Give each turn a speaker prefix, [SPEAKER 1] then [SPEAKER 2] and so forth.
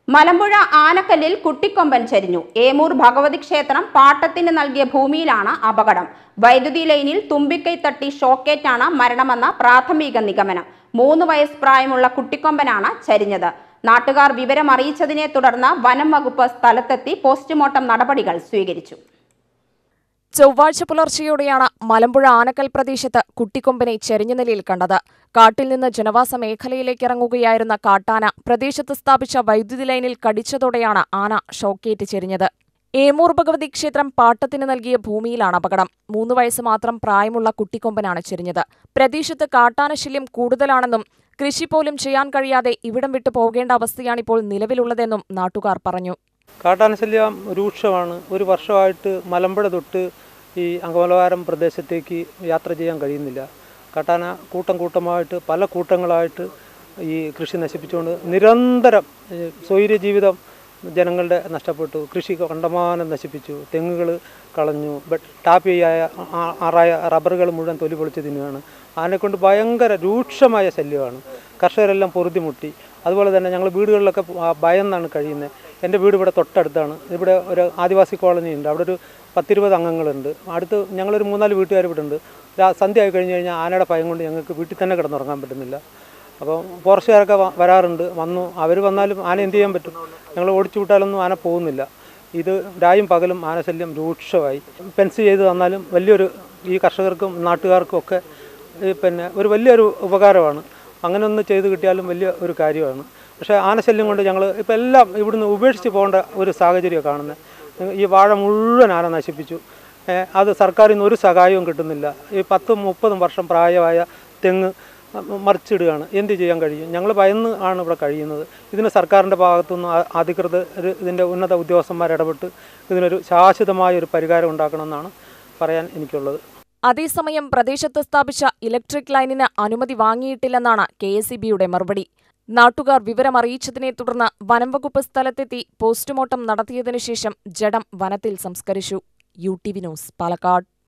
[SPEAKER 1] മലമ്പുഴ ആനക്കല്ലിൽ കുട്ടിക്കൊമ്പൻ ചരിഞ്ഞു ഏമൂർ ഭഗവതി ക്ഷേത്രം പാട്ടത്തിന് നൽകിയ ഭൂമിയിലാണ് അപകടം വൈദ്യുതി ലൈനിൽ തുമ്പിക്കൈ തട്ടി ഷോക്കേറ്റാണ് മരണമെന്ന പ്രാഥമിക നിഗമനം മൂന്ന് വയസ്സ് പ്രായമുള്ള കുട്ടിക്കൊമ്പനാണ് ചരിഞ്ഞത് നാട്ടുകാർ വിവരം അറിയിച്ചതിനെ തുടർന്ന് വനം വകുപ്പ് സ്ഥലത്തെത്തി പോസ്റ്റ്മോർട്ടം നടപടികൾ സ്വീകരിച്ചു
[SPEAKER 2] ചൊവ്വാഴ്ച പുലർച്ചെയോടെയാണ് മലമ്പുഴ ആനക്കൽ പ്രദേശത്ത് കുട്ടിക്കൊമ്പനെ ചെരിഞ്ഞ നിലയിൽ കണ്ടത് കാട്ടിൽ നിന്ന് ജനവാസ മേഖലയിലേക്ക് ഇറങ്ങുകയായിരുന്ന കാട്ടാന പ്രദേശത്ത് സ്ഥാപിച്ച വൈദ്യുതി ലൈനിൽ കടിച്ചതോടെയാണ് ആന ഷോക്കേറ്റ് ചെരിഞ്ഞത് ഏമൂർ ഭഗവതി ക്ഷേത്രം പാട്ടത്തിന് നൽകിയ ഭൂമിയിലാണ് അപകടം മൂന്ന് വയസ്സ് മാത്രം പ്രായമുള്ള കുട്ടിക്കൊമ്പനാണ് ചെരിഞ്ഞത് പ്രദേശത്ത് കാട്ടാനശല്യം കൂടുതലാണെന്നും കൃഷി പോലും ചെയ്യാൻ കഴിയാതെ ഇവിടം വിട്ടു പോകേണ്ട അവസ്ഥയാണിപ്പോൾ നിലവിലുള്ളതെന്നും നാട്ടുകാർ പറഞ്ഞു
[SPEAKER 3] കാട്ടാനശല്യം രൂക്ഷമാണ് ഒരു വർഷമായിട്ട് മലമ്പുഴ തൊട്ട് ഈ അങ്കമലവാരം പ്രദേശത്തേക്ക് യാത്ര ചെയ്യാൻ കഴിയുന്നില്ല കാട്ടാന കൂട്ടം കൂട്ടമായിട്ട് പല കൂട്ടങ്ങളായിട്ട് ഈ കൃഷി നശിപ്പിച്ചുകൊണ്ട് നിരന്തരം ഈ സ്വൈര്യ ജീവിതം ജനങ്ങളുടെ നഷ്ടപ്പെട്ടു കൃഷി കണ്ടമാനം നശിപ്പിച്ചു തെങ്ങുകൾ കളഞ്ഞു ബട്ട് ടാപ്പിയായ ആ- ആറായ റബ്ബറുകൾ മുഴുവൻ തൊലി പൊളിച്ച് തിന്നുകയാണ് ആനയെക്കൊണ്ട് ഭയങ്കര രൂക്ഷമായ ശല്യമാണ് കർഷകരെല്ലാം പൊറുതിമുട്ടി അതുപോലെ തന്നെ ഞങ്ങൾ വീടുകളിലൊക്കെ ആ ഭയന്നാണ് കഴിയുന്നത് എൻ്റെ വീട് ഇവിടെ തൊട്ടടുത്താണ് ഇവിടെ ഒരു ആദിവാസി കോളനി ഉണ്ട് അവിടെ ഒരു പത്തിരുപത് അംഗങ്ങളുണ്ട് അടുത്ത് ഞങ്ങളൊരു മൂന്നാല് വീട്ടുകാർ ഇവിടെ ഉണ്ട് രാ- സന്ധ്യ ആയി കഴിഞ്ഞ് കഴിഞ്ഞാൽ ആനയുടെ ഭയം കൊണ്ട് ഞങ്ങൾക്ക് വീട്ടിൽ തന്നെ കിടന്നുറങ്ങാൻ പറ്റുന്നില്ല അപ്പോൾ ഫോറസ്റ്റുകാരൊക്കെ വ- വരാറുണ്ട് വന്നു അവർ വന്നാലും ആന എന്ത് ചെയ്യാൻ പറ്റും ഞങ്ങൾ ഓടിച്ചു വിട്ടാലൊന്നും ആന പോകുന്നില്ല ഇത് രായും പകലും ആനശല്യം രൂക്ഷമായി പെൻസ് ചെയ്ത് തന്നാലും വലിയൊരു ഈ കർഷകർക്കും നാട്ടുകാർക്കും ഒക്കെ ഈ പിന്നെ ഒരു വലിയൊരു ഉപകാരമാണ് അങ്ങനെ ഒന്ന് ചെയ്ത് കിട്ടിയാലും വലിയ ഒരു കാര്യമാണ് പക്ഷേ ആനശല്യം കൊണ്ട് ഞങ്ങൾ ഇപ്പം എല്ലാം ഇവിടുന്ന് ഉപേക്ഷിച്ച് പോകേണ്ട ഒരു സാഹചര്യമാണ് കാണുന്നത് ഈ വാഴ മുഴുവൻ ആന നശിപ്പിച്ചു ഏ, അത് സർക്കാരിൽ നിന്ന് ഒരു സഹായവും കിട്ടുന്നില്ല ഈ പത്തും മുപ്പതും വർഷം പ്രായമായ തെങ്ങ് മറിച്ചിടുകയാണ് എന്ത് ചെയ്യാൻ കഴിയും ഞങ്ങൾ ഭയന്ന് ആണ് ഇവിടെ കഴിയുന്നത് ഇതിന് സർക്കാരിൻ്റെ ഭാഗത്തുനിന്ന് ആ- അധികൃതർ ഇതിൻ്റെ ഉന്നത ഉദ്യോഗസ്ഥന്മാർ ഇടപെട്ട് ഇതിനൊരു ശാശ്വതമായ ഒരു പരിഹാരം ഉണ്ടാക്കണമെന്നാണ് പറയാൻ എനിക്കുള്ളത്
[SPEAKER 2] അതേസമയം പ്രദേശത്ത് സ്ഥാപിച്ച ഇലക്ട്രിക് ലൈനിന് അനുമതി വാങ്ങിയിട്ടില്ലെന്നാണ് കെ എസ് മറുപടി നാട്ടുകാർ വിവരമറിയിച്ചതിനെ തുടർന്ന് വനംവകുപ്പ് സ്ഥലത്തെത്തി പോസ്റ്റ്മോർട്ടം നടത്തിയതിനു ശേഷം ജഡം വനത്തിൽ സംസ്കരിച്ചു U T V news Palakkad